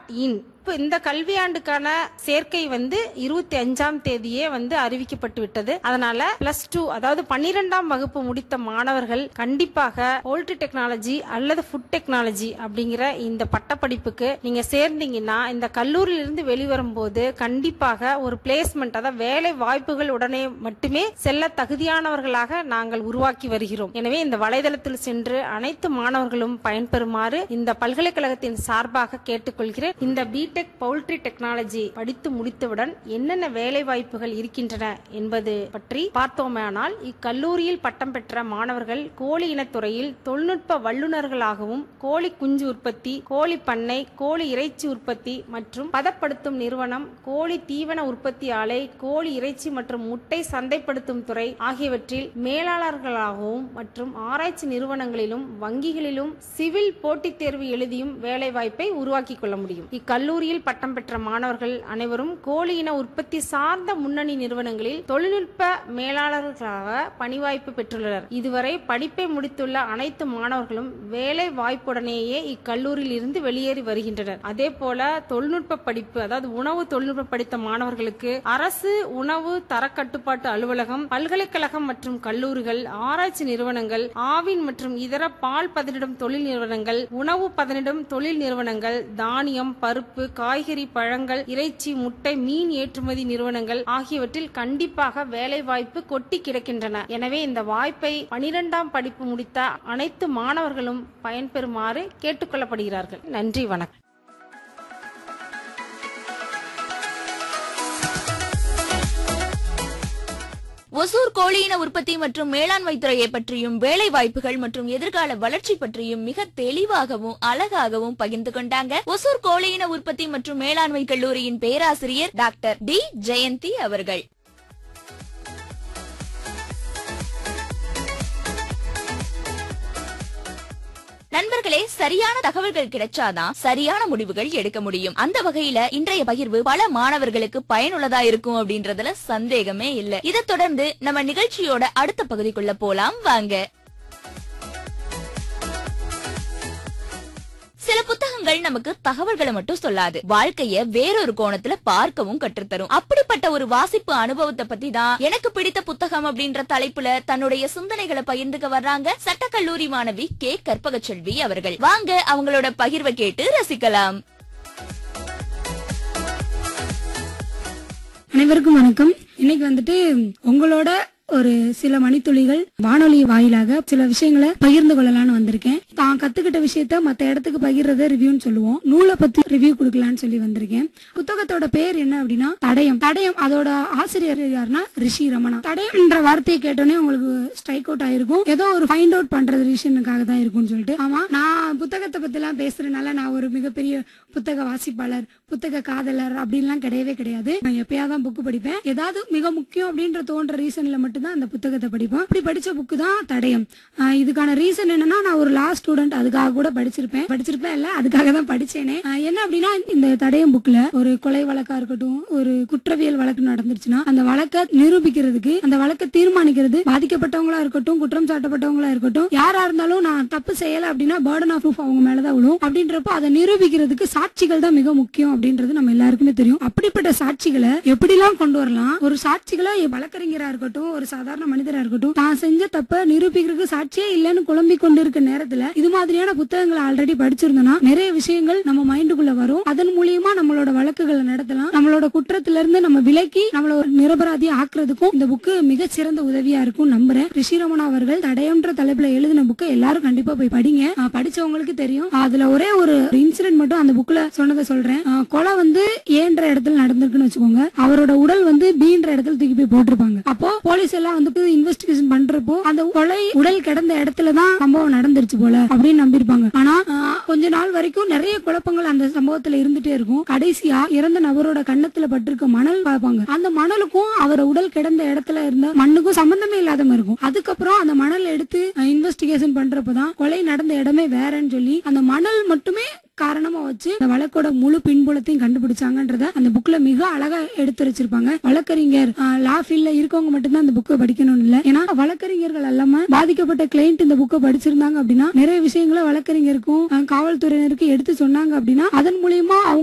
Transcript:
இன் இப்ப இந்த கல்வியாண்டுக்கான சேர்க்கை வந்து இருபத்தி அஞ்சாம் தேதியே வந்து அறிவிக்கப்பட்டு விட்டது அதனால பிளஸ் டூ அதாவது பன்னிரெண்டாம் வகுப்பு முடித்த மாணவர்கள் கண்டிப்பாக போல்ட்ரி டெக்னாலஜி அல்லது ஃபுட் டெக்னாலஜி அப்படிங்கிற இந்த பட்டப்படிப்புக்கு நீங்க சேர்ந்தீங்கன்னா இந்த கல்லூரியிலிருந்து வெளிவரும் போது கண்டிப்பாக ஒரு பிளேஸ்மெண்ட் அதாவது வேலை வாய்ப்புகள் உடனே மட்டுமே செல்ல தகுதியானவர்களாக நாங்கள் உருவாக்கி வருகிறோம் எனவே இந்த வலைதளத்தில் சென்று அனைத்து மாணவர்களும் பயன்பெறுமாறு இந்த பல்கலைக்கழகத்தின் சார்பாக கேட்டுக்கொள்கிறேன் இந்த பிடெக் பவுல்ட்ரி டெக்னாலஜி படித்து முடித்தவுடன் என்னென்ன வேலை வாய்ப்புகள் இருக்கின்றன என்பது பற்றி பார்த்தோமேயானால் இக்கல்லூரியில் பட்டம் பெற்ற மாணவர்கள் கோழி இனத்துறையில் தொழில்நுட்ப வல்லுநர்களாகவும் கோழி குஞ்சு உற்பத்தி கோழி பண்ணை கோழி இறைச்சி உற்பத்தி மற்றும் பதப்படுத்தும் நிறுவனம் கோழி தீவன உற்பத்தி ஆலை கோழி இறைச்சி மற்றும் முட்டை சந்தைப்படுத்தும் துறை ஆகியவற்றில் மேலாளர்களாகவும் மற்றும் ஆராய்ச்சி நிறுவனங்களிலும் வங்கிகளிலும் சிவில் போட்டித் தேர்வு எழுதியும் வேலைவாய்ப்பை உருவாக்கிக் கொள்ள முடியும் இக்கல்லூரியில் பட்டம் பெற்ற மாணவர்கள் அனைவரும் கோழி இன உற்பத்தி சார்ந்த முன்னணி நிறுவனங்களில் தொழில்நுட்ப மேலாளர்களாக பணிவாய்ப்பு பெற்றுள்ளனர் இதுவரை படிப்பை முடித்துள்ள அனைத்து மாணவர்களும் வேலை வாய்ப்புடனேயே இக்கல்லூரியில் இருந்து வெளியேறி வருகின்றனர் அதே போல தொழில்நுட்ப படிப்பு அதாவது உணவு தொழில்நுட்ப படித்த மாணவர்களுக்கு அரசு உணவு தரக்கட்டுப்பாட்டு அலுவலகம் பல்கலைக்கழகம் மற்றும் கல்லூரிகள் ஆராய்ச்சி நிறுவனங்கள் ஆவின் மற்றும் இதர பால் பதனிடும் தொழில் நிறுவனங்கள் உணவு பதனிடும் தொழில் நிறுவனங்கள் தானியம் பருப்பு காய்கறி பழங்கள் இறைச்சி முட்டை மீன் ஏற்றுமதி நிறுவனங்கள் ஆகியவற்றில் கண்டிப்பாக வேலை வாய்ப்பு கொட்டி கிடக்கின்றன எனவே இந்த வாய்ப்பை பனிரெண்டாம் படிப்பு முடித்த அனைத்து மாணவர்களும் பயன்பெறுமாறு கேட்டுக்கொள்ளப்படுகிறார்கள் நன்றி வணக்கம் ஒசூர் கோழியின உற்பத்தி மற்றும் மேலாண்மை துறையை பற்றியும் வேலை வாய்ப்புகள் மற்றும் எதிர்கால வளர்ச்சி பற்றியும் மிக தெளிவாகவும் அழகாகவும் பகிர்ந்து கொண்டாங்க ஒசூர் கோழியின உற்பத்தி மற்றும் மேலாண்மை கல்லூரியின் பேராசிரியர் டாக்டர் டி ஜெயந்தி அவர்கள் நண்பர்களே சரியான தகவல்கள் கிடைச்சாதான் சரியான முடிவுகள் எடுக்க முடியும் அந்த வகையில இன்றைய பகிர்வு பல மாணவர்களுக்கு பயனுள்ளதா இருக்கும் அப்படின்றதுல சந்தேகமே இல்ல இதை தொடர்ந்து நம்ம நிகழ்ச்சியோட அடுத்த பகுதிக்குள்ள போலாம் வாங்க சில புத்தகங்கள் நமக்கு தகவல்களை மட்டும் சொல்லாது வாழ்க்கைய வேறொரு கோணத்துல பார்க்கவும் கற்றுத்தரும் அப்படிப்பட்ட ஒரு வாசிப்பு அனுபவத்தை பத்தி தான் எனக்கு பிடித்த புத்தகம் அப்படின்ற தலைப்புல தன்னுடைய சிந்தனைகளை பகிர்ந்துக்க வர்றாங்க சட்டக்கல்லூரி மாணவி கே கற்பகச்செல்வி அவர்கள் வாங்க அவங்களோட பகிர்வை கேட்டு ரசிக்கலாம் அனைவருக்கும் வணக்கம் இன்னைக்கு வந்துட்டு உங்களோட ஒரு சில மணித்துளிகள் வானொலி வாயிலாக சில விஷயங்களை பகிர்ந்து கொள்ளலாம்னு வந்திருக்கேன் தான் கத்துக்கிட்ட விஷயத்த மத்த இடத்துக்கு பகிர்றத ரிவ்யூன்னு சொல்லுவோம் நூலை பத்தி ரிவ்யூ கொடுக்கலாம்னு சொல்லி வந்திருக்கேன் புத்தகத்தோட பேர் என்ன அப்படின்னா தடயம் தடயம் அதோட ஆசிரியர் யாருன்னா ரிஷி ரமணா தடயம்ன்ற வார்த்தையை கேட்டோன்னே உங்களுக்கு ஸ்ட்ரைக் அவுட் ஆயிருக்கும் ஏதோ ஒரு ஃபைண்ட் அவுட் பண்றது ரீசனுக்காக தான் இருக்கும்னு சொல்லிட்டு ஆமா நான் புத்தகத்தை பத்தி எல்லாம் பேசுறதுனால நான் ஒரு மிகப்பெரிய புத்தக வாசிப்பாளர் புத்தக காதலர் அப்படின்லாம் கிடையவே கிடையாது நான் எப்பயாதான் புக்கு படிப்பேன் ஏதாவது மிக முக்கியம் அப்படின்ற தோன்ற ரீசன்ல மட்டும்தான் அந்த புத்தகத்தை படிப்பேன் அப்படி படிச்ச புக்கு தான் தடயம் ஆஹ் இதுக்கான ரீசன் என்னன்னா நான் ஒரு லா ஸ்டூடெண்ட் அதுக்காக கூட படிச்சிருப்பேன் படிச்சிருப்பேன் இல்ல அதுக்காக தான் படிச்சேனே ஆஹ் என்ன அப்படின்னா இந்த தடயம் புக்ல ஒரு கொலை வழக்கா இருக்கட்டும் ஒரு குற்றவியல் வழக்கு நடந்துருச்சுன்னா அந்த வழக்கை நிரூபிக்கிறதுக்கு அந்த வழக்கை தீர்மானிக்கிறது பாதிக்கப்பட்டவங்களா இருக்கட்டும் குற்றம் சாட்டப்பட்டவங்களா இருக்கட்டும் யாரா இருந்தாலும் நான் தப்பு செய்யல அப்படின்னா பேர்டன் ஆஃப் ப்ரூஃப் அவங்க மேலதான் விழும் அப்படின்றப்போ அதை நிரூபிக்கிறதுக்கு சாட்சிகள் தான் மிக முக்கியம் அப்படின்றது நம்ம எல்லாருக்குமே தெரியும் அப்படிப்பட்ட சாட்சிகளை எப்படிலாம் கொண்டு வரலாம் ஒரு சாட்சிகளை வழக்கறிஞரா இருக்கட்டும் ஒரு சாதாரண மனிதரா இருக்கட்டும் தான் செஞ்ச தப்ப நிரூபிக்கிறதுக்கு சாட்சியே இல்லைன்னு குழம்பி கொண்டு இருக்க நேரத்துல இது மாதிரியான புத்தகங்களை ஆல்ரெடி படிச்சிருந்தோம்னா நிறைய விஷயங்கள் நம்ம மைண்டுக்குள்ள வரும் அதன் மூலியமா நம்மளோட வழக்குகளை நடத்தலாம் நம்மளோட குற்றத்துல இருந்து நம்ம விலக்கி நம்மள ஒரு நிரபராதி ஆக்குறதுக்கும் இந்த புக்கு மிக சிறந்த உதவியா இருக்கும் நம்புறேன் ரிஷிரமணா அவர்கள் தடயம்ன்ற தலைப்புல எழுதின புக்கை எல்லாரும் கண்டிப்பா போய் படிங்க ஆஹ் படிச்சவங்களுக்கு தெரியும் அதுல ஒரே ஒரு இன்சிடென்ட் மட்டும் அந்த புக்ல சொன்னதை சொல்றேன் ஆஹ் கொலை வந்து ஏன்ற இடத்துல நடந்திருக்குன்னு வச்சுக்கோங்க அவரோட உடல் வந்து பீன்ற இடத்துல தூக்கி போய் போட்டிருப்பாங்க அப்போ போலீஸ் எல்லாம் வந்து இன்வெஸ்டிகேஷன் பண்றப்போ அந்த கொலை உடல் கிடந்த இடத்துல தான் சம்பவம் நடந்துருச்சு போல அப்படின்னு நம்பியிருப்பாங்க ஆனா ஆஹ் கொஞ்ச நாள் வரைக்கும் நிறைய குழப்பங்கள் அந்த சம்பவத்துல இருந்துட்டே இருக்கும் கடைசியா இறந்த நபரோட கன்னத்துல பட்டிருக்க மணல் பார்ப்பாங்க அந்த மணலுக்கும் அவர் உடல் கிடந்த இடத்துல இருந்த மண்ணுக்கும் சம்பந்தமே இல்லாத மாதிரி இருக்கும் அதுக்கப்புறம் அந்த மணல் எடுத்து இன்வெஸ்டிகேஷன் பண்றப்பதான் கொலை நடந்த இடமே வேறன்னு சொல்லி அந்த மணல் மட்டுமே காரணமா வச்சு அந்த வழக்கோட முழு பின்புலத்தையும் கண்டுபிடிச்சாங்கன்றத அந்த புக்ல மிக அழகா எடுத்து வச்சிருப்பாங்க வழக்கறிஞர் லா ஃபீல்ட்ல இருக்கவங்க மட்டும்தான் அந்த புக்கை படிக்கணும்னு இல்ல ஏன்னா வழக்கறிஞர்கள் எல்லாம பாதிக்கப்பட்ட கிளைண்ட் இந்த புக்கை படிச்சிருந்தாங்க அப்படின்னா நிறைய விஷயங்களை வழக்கறிஞருக்கும் அஹ், காவல்துறையினருக்கு எடுத்து சொன்னாங்க அப்படின்னா அதன் மூலியமா அவங்க